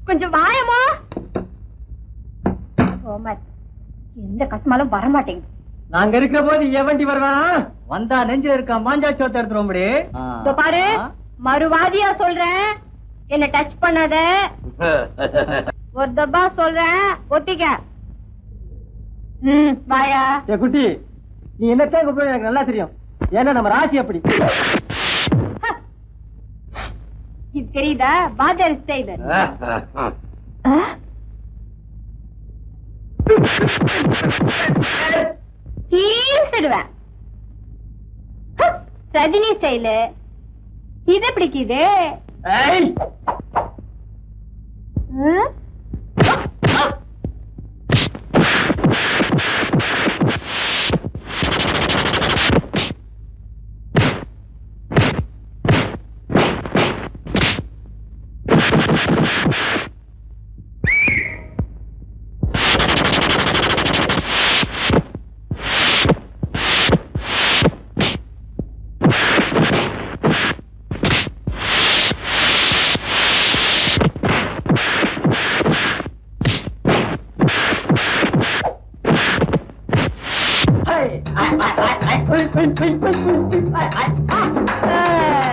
கொஞ்சம் வாயமா கோமல் எந்த கஷ்டமாலும் வர மாட்டேங்குது நாங்க இருக்கிற போது எவண்டி வருவானா வந்தா நெஞ்சில இருக்க மாஞ்சா சோத்த எடுத்துருவோம்படி இதோ பாரு மறுவாதியா சொல்றேன் என்ன டச் பண்ணாத ஒரு தப்பா சொல்றேன் ஒத்திக்க ம் வாயா ஏ குட்டி நீ என்னத்தான் கூப்பிடுற எனக்கு நல்லா தெரியும் ஏன்னா நம்ம ராசி அப்படி இது தெரியுதா பாதர் ஸ்டைல் கீழ்சிடுவேன் ரஜினி ஸ்டைலு இது பிடிக்குது ஏய், ம்? ஏய், ஐ, ஐ, ஐ, ஐ, ஐ, ஐ, ஐ, ஐ, ஐ, ஐ, ஐ.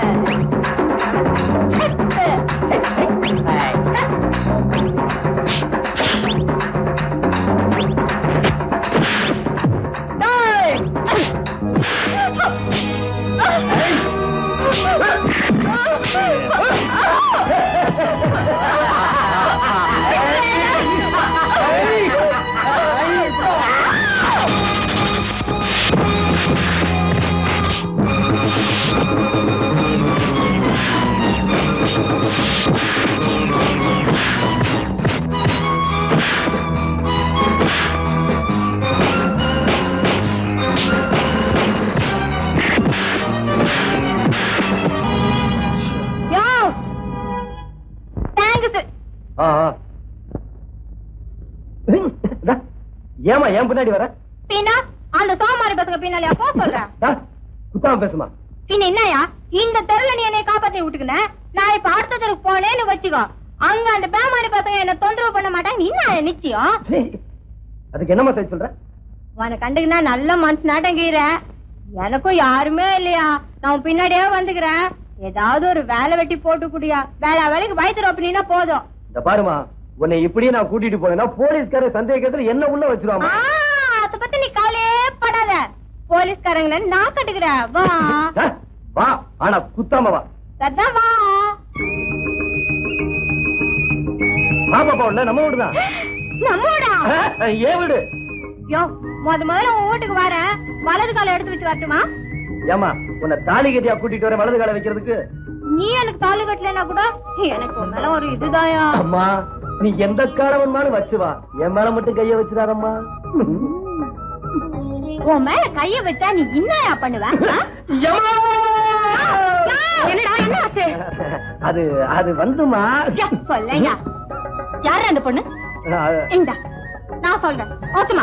யோ தேங்க்ஸ் ஆ, ஆ. டா, ஏம்மா ஏன் பின்னாடி வர பின்ன அந்த சோமாரி பசங்க பின்னாலே போ சொல்றேன் டா, குத்தாம பேசுமா பின்ன என்னயா இந்த தெருல நீ என்னை காப்பாத்தி விட்டுக்கின நான் இப்ப அடுத்த தெருக்கு போனேன்னு வச்சுக்கோ அங்க அந்த பேமாரி பசங்க என்ன தொந்தரவு பண்ண மாட்டாங்க நீ என்ன நிச்சயம் சீ, அதுக்கு என்னம்மா செய்ய சொல்ற உன கண்டுக்கினா நல்ல மனுஷனாட்டங்கிற எனக்கும் யாருமே இல்லையா நான் உன் பின்னாடியே வந்துக்கிறேன் ஏதாவது ஒரு வேலை வெட்டி போட்டு குடியா வேலை வேலைக்கு வயிற்று அப்படின்னா போதும் இந்த பாருமா உன்னை இப்படியே நான் கூட்டிட்டு போனேன்னா போலீஸ்கார சந்தேகத்துல என்ன உள்ள வச்சிருவாமா ஆ, அத பத்தி நீ கவலையே படாத போலீஸ்காரங்கள நான் கட்டுக்கிறேன் வா ஆ, வா ஆனா குத்தாம வா சத்தம் வா வா பாப்பா உள்ள நம்ம வீடுதான் நம்மோடா ஆ, ஏன் வீடு யோ முத முதல்ல உன் வீட்டுக்கு வரேன் வலது காலை எடுத்து வச்சு வரட்டுமா ஏமா உன்னை தாலி கட்டியா கூட்டிட்டு வர வலது காலை வைக்கிறதுக்கு நீ எனக்கு தாலி கட்டலனா கூட எனக்கு உன் மேல ஒரு இதுதாயா அம்மா நீ எந்த காலவன்மாலும் வச்சு வா என் மேல மட்டும் கைய வச்சிடாதம்மா உன் மேல கைய வச்சா நீ என்னயா பண்ணுவ ஆ? என்னடா என்ன ஆச்சு அது அது வந்துமா யா, சொல்லையா யாரு அந்த பொண்ணு இந்தா நான் சொல்றேன் ஓத்துமா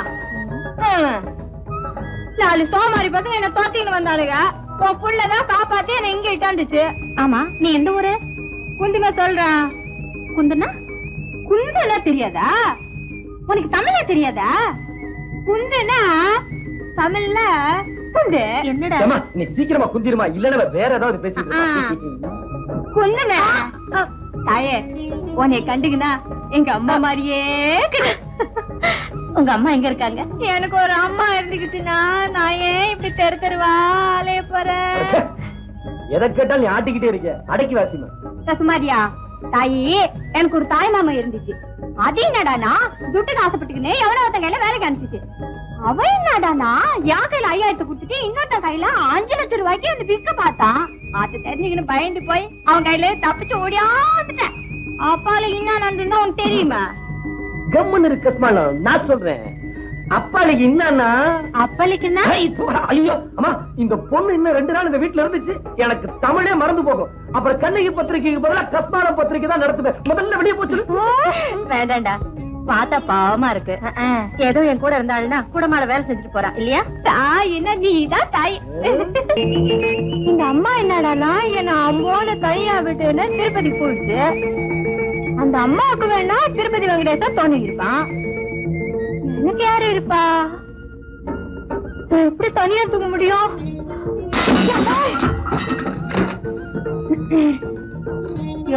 நாலு சோமாரி பசங்க என்ன தோத்தின்னு வந்தானுங்க உன் புள்ளதான் காப்பாத்தி என்ன இங்க இட்டாந்துச்சு ஆமா நீ எந்த ஊரு குந்துங்க சொல்றேன் குந்துனா குந்துனா தெரியாதா உனக்கு தமிழே தெரியாதா குந்துனா தமிழ்ல குந்து என்னடா ஏம்மா, நீ சீக்கிரமா குந்திருமா இல்லன்னா வேற ஏதாவது பேசிட்டு இருப்பா. குந்துன தாயே உன்னை கண்டுக்கினா எங்க அம்மா மாதிரியே இருக்குது. உங்க அம்மா எங்க இருக்காங்க எனக்கு ஒரு அம்மா இருந்துக்கிட்டுனா நான் ஏன் இப்படி தெரு தெருவா அலைய போறேன் எதை கேட்டாலும் நீ ஆட்டிக்கிட்டே இருக்க அடக்கி வாசிமா சுமாரியா தாயி எனக்கு ஒரு தாய் மாமா இருந்துச்சு அது என்னடானா துட்டுக்கு ஆசைப்பட்டுக்கினே எவனோ ஒருத்தன் கையில வேலைக்கு அனுப்பிச்சு அவன் என்னடானா என் கையில ஐயாயிரத்து கொடுத்துட்டு இன்னொருத்த கையில அஞ்சு லட்சம் ரூபாய்க்கு அந்த விக்க பார்த்தான் அது தெரிஞ்சுக்கின்னு பயந்து போய் அவன் கையில தப்பிச்சு ஓடியாந்துட்டேன் அப்பால என்ன நடந்துன்னா உனக்கு தெரியுமா கம்முன்னு இருக்கு கஸ்மாலம் நான் சொல்றேன் அப்பாளுக்கு என்னன்னா அப்பலுக்குன்னா ஐய், சும்மா, ஐயோ அம்மா இந்த பொண்ணு இன்னும் ரெண்டு நாள் இந்த வீட்டுல இருந்துச்சு எனக்கு தமிழே மறந்து போகும் அப்புறம் கண்ணகி பத்திரிகைக்கு பதிலா கஸ்மான பத்திரிகை தான் நடத்துவேன் முதல்ல வெளியே போச்சு வேண்டாம்டா பார்த்தா பாவமா இருக்கு ஏதோ என் கூட இருந்தாள்னா கூட மாட வேலை செஞ்சுட்டு போறா இல்லையா தாய் என்ன நீதான் தாய் இந்த அம்மா என்னடானா என்ன அம்போன கையா விட்டுன்னு திருப்பதி போயிடுச்சு அந்த அம்மாவுக்கு வேணா திருப்பதி வெங்கடேசன் தோணி இருப்பான் எனக்கு யாரு இருப்பா நான் எப்படி தனியா தூங்க முடியும் ஐயோ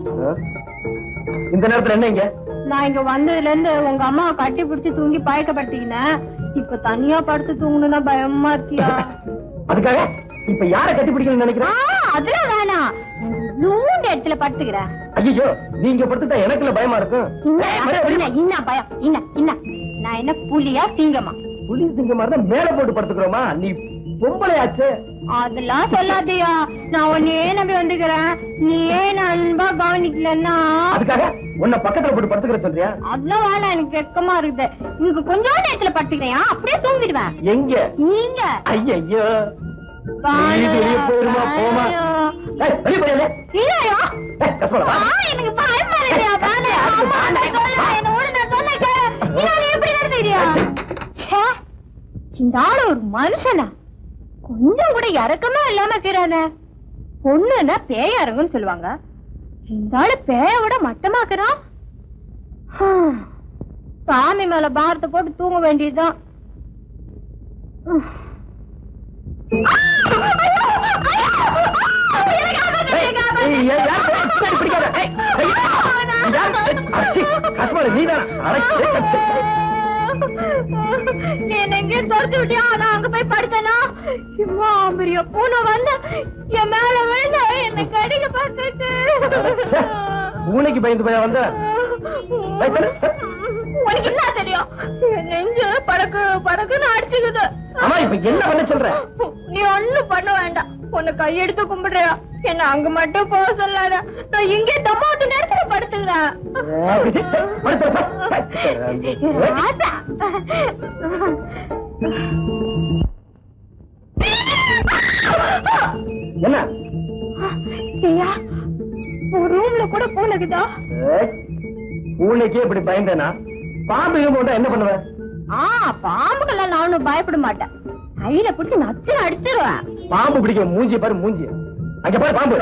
இந்த நேரத்துல என்ன இங்க நான் இங்க வந்ததுல இருந்து உங்க அம்மாவை கட்டி பிடிச்சு தூங்கி பழக்கப்படுத்திக்கினேன் இப்ப தனியா படுத்து தூங்கணும்னா பயமா இருக்கியா அதுக்காக இப்ப யார கட்டி பிடிக்கணும்னு ஆ, நினைக்கிறேன் அதெல்லாம் வேணாம் நூண்டு இடத்துல படுத்துக்கிறேன் ஐயோ நீங்க படுத்துட்டா எனக்குல பயமா இருக்கும் இன்ன ஏய், மரியாதை, இன்ன இன்ன பயம் இன்ன இன்ன நான் என்ன புலியா சிங்கமா புலி சிங்க மாதிரி தான் மேல போட்டு படுத்துக்கிறோமா நீ பொம்பளையாச்சு அதெல்லாம் சொல்லாதயா நான் உன்னையே நம்பி வந்துக்கிறேன் நீ ஏன் அன்பா கவனிக்கலன்னா அதுக்காக உன்னை பக்கத்துல போட்டு படுத்துக்கிற சொல்றியா அதெல்லாம் வேணாம் எனக்கு வெக்கமா இருக்குது இங்க கொஞ்சம் நேரத்துல படுத்துக்கிறேன் அப்படியே தூங்கிடுவேன் எங்க நீங்க ஐயோ வெளியே போயிருமா போமா ஏய், வெளியே போயிடல இல்லையா ஏய், கஸ்மலா, வா. ஆ, எனக்கு பயமா இருக்குயா வேணே அம்மா நான் சொல்லுவேன் என்ன ஓடு நான் சொன்னேன் கேளு. இதனால எப்படி நடந்துக்கிறியா ச்சே இந்த ஆளு ஒரு மனுஷனா கொஞ்சம் கூட இறக்கமே இல்லாம இருக்கிறானே பொண்ணுன்னா பேய இறங்குன்னு சொல்லுவாங்க இந்த ஆளு பேய விட மட்டமாக்குறான் ஹம். சாமி மேல பாரத்தை போட்டு தூங்க வேண்டியதுதான் ஹம். ஏய், ஏய், ஏய், யார் பேர்? பின்னாடி பிடிக்காத. ஏய், ஐயா, யார்? ஏய், அச்சி, கஸ்மலா, நீதானா? அடச்சி, அச்சி. நீ என்ன எங்கேயோ துரத்து விட்டியா நான் அங்க போய் படுத்தேனா இம்மா பெரிய பூனை வந்து என் மேல விழுந்து என்ன கடிக்க பார்த்துட்டு ச்சே, பூனைக்கு பயந்து போய் வந்த ஏய், சரி, சரி. உனக்கு என்ன தெரியும் என் நெஞ்சு படக்கு படக்குன்னு அடிச்சுக்குது அம்மா இப்ப என்ன பண்ண சொல்ற நீ ஒண்ணும் பண்ண வேண்டாம் உன்னை கையெடுத்து கும்பிடுறியா என்ன அங்க மட்டும் போக சொல்லாத நான் இங்கே தம்மாட்டு நேரத்துல படுத்துக்கிறேன் ராஜா. என்ன ஐயா, உன் ரூம்ல கூட பூனைக்குதா ஏய், பூனைக்கே இப்படி பயந்தேனா பாம்பு எங்க போட்டா என்ன பண்ணுவ ஆ பாம்புக்கெல்லாம் நான் ஒண்ணும் பயப்பட மாட்டேன் கையில பிடிச்சி நச்சு அடிச்சிருவேன் பாம்பு பிடிக்கிற மூஞ்சி பாரு மூஞ்சி அங்க பாரு பாம்பு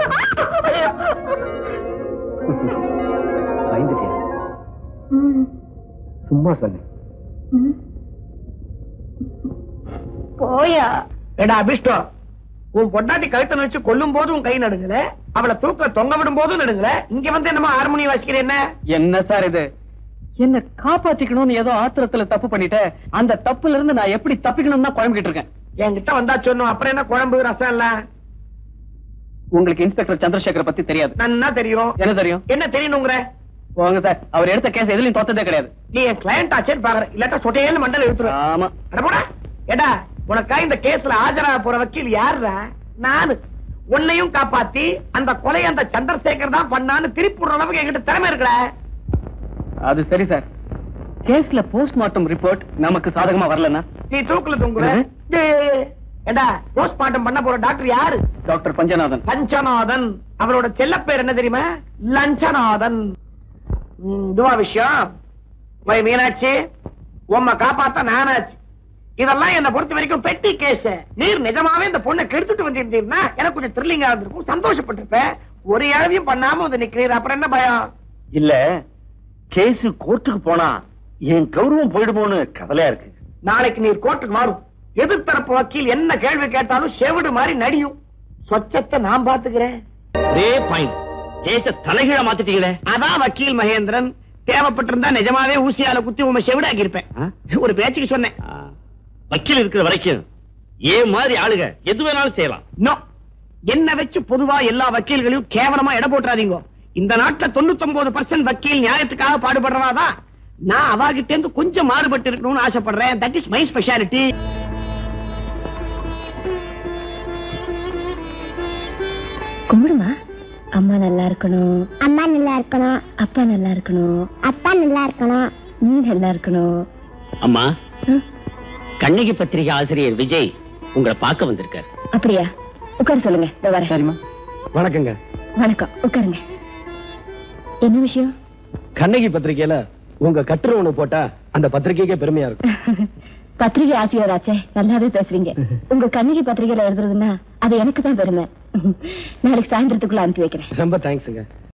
பயந்துட்டியா ம், சும்மா சொன்னேன் ம். போயா ஏடா அபிஷ்டம் உன் பொண்டாட்டி கழுத்தை வச்சு கொல்லும் போது உன் கை நடுங்கல அவளை தூக்க தொங்க விடும் போதும் நடுங்கல இங்க வந்து என்னமோ ஹார்மோனி வாசிக்கிறேன் என்ன என்ன சார் இது என்ன காப்பாத்திக்கணும்னு ஏதோ ஆத்திரத்துல தப்பு பண்ணிட்டேன் அந்த தப்புல இருந்து நான் எப்படி தப்பிக்கணும்னு தான் குழம்பிக்கிட்டு இருக்கேன் என்கிட்ட வந்தா சொன்னோம் அப்புறம் என்ன குழம்பு ரசம் இல்ல உங்களுக்கு இன்ஸ்பெக்டர் சந்திரசேகர் பத்தி தெரியாது நன்னா தெரியும் என்ன தெரியும் என்ன தெரியணுங்கிற போங்க சார் அவர் எடுத்த கேஸ் எதுலயும் தோத்ததே கிடையாது நீ என் கிளையண்ட் ஆச்சேன்னு பாக்குற இல்லாட்டா சொட்டையேன்னு மண்டல எடுத்துரு ஆமா போடா ஏடா உனக்கா இந்த கேஸ்ல ஆஜராக போற வக்கீல் யாருடா நானு உன்னையும் காப்பாத்தி அந்த கொலை அந்த சந்திரசேகர் தான் பண்ணான்னு திருப்பி விடுற அளவுக்கு என்கிட்ட திறமை இருக்கல அது சரி சார் கேஸ்ல போஸ்ட்மார்ட்டம் ரிப்போர்ட் நமக்கு சாதகமா வரலன்னா நீ தூக்குல தூங்குற ம். டேய், ஏண்டா போஸ்ட்மார்ட்டம் பண்ண போற டாக்டர் யாரு டாக்டர் பஞ்சநாதன் லஞ்சநாதன் அவரோட செல்ல பேர் என்ன தெரியுமா லஞ்சநாதன் ம், இதுவா விஷயம் வை மீனாட்சி உம்மை காப்பாத்த நானாச்சு இதெல்லாம் என்ன பொறுத்த வரைக்கும் பெட்டி கேஸ் நீர் நிஜமாவே இந்த பொண்ணை கெடுத்துட்டு வந்திருந்தீங்கன்னா எனக்கு கொஞ்சம் த்ரில்லிங்கா இருந்திருக்கும் சந்தோஷப்பட்டிருப்பேன் ஒரு இழவையும் பண்ணாம வந்து நிக்கிறீர் அப்புறம் என்ன பயம் இல்ல கேஸ் கோர்ட்டுக்கு போனா என் கௌரவம் போயிடுமோன்னு கவலையா இருக்கு நாளைக்கு நீர் கோர்ட்டுக்கு மாறும் எதிர்த்தரப்பு வக்கீல் என்ன கேள்வி கேட்டாலும் செவிடு மாதிரி நடியும் சொச்சத்தை நான் பாத்துக்கிறேன் ஒரே பாயிண்ட் கேஸ தலைகீழ மாத்திட்டீங்களே அதான் வக்கீல் மகேந்திரன் தேவைப்பட்டிருந்தா நிஜமாவே ஊசியால குத்தி உண்மை செவிடாக்கி இருப்பேன் ஆ? ஒரு பேச்சுக்கு சொன்னேன் ஆ, வக்கீல் இருக்கிற வரைக்கும் ஏன் மாதிரி ஆளுக எது வேணாலும் செய்யலாம் நோ என்ன வச்சு பொதுவா எல்லா வக்கீல்களையும் கேவலமா எடை போட்டுறாதீங்க இந்த நாட்டுல தொண்ணூத்தி பர்சன்ட் வக்கீல் நியாயத்துக்காக பாடுபடுறவாதான் நான் அவாகிட்ட இருந்து கொஞ்சம் மாறுபட்டு இருக்கணும்னு ஆசைப்படுறேன் தட் இஸ் மை ஸ்பெஷாலிட்டி கும்பிடுமா அம்மா நல்லா இருக்கணும் அம்மா நல்லா இருக்கணும் அப்பா நல்லா இருக்கணும் அப்பா நல்லா இருக்கணும் நீ நல்லா இருக்கணும் அம்மா ம், கண்ணகி பத்திரிகை ஆசிரியர் விஜய் உங்களை பார்க்க வந்திருக்காரு அப்படியா உட்கார சொல்லுங்க இதோ வரேன் சரிம்மா வணக்கங்க வணக்கம் உட்காருங்க என்ன விஷயம் கண்ணகி பத்திரிக்கையில உங்க கட்டுரை ஒண்ணு போட்டா அந்த பத்திரிக்கைக்கே பெருமையா இருக்கும் பத்திரிகை ஆசிரியராச்சே நல்லாவே பேசுறீங்க உங்க கண்ணகி பத்திரிகையில எழுதுறதுன்னா அது எனக்கு தான் பெருமை நாளைக்கு சாயந்தரத்துக்குள்ள அனுப்பி வைக்கிறேன் ரொம்ப தேங்க்ஸுங்க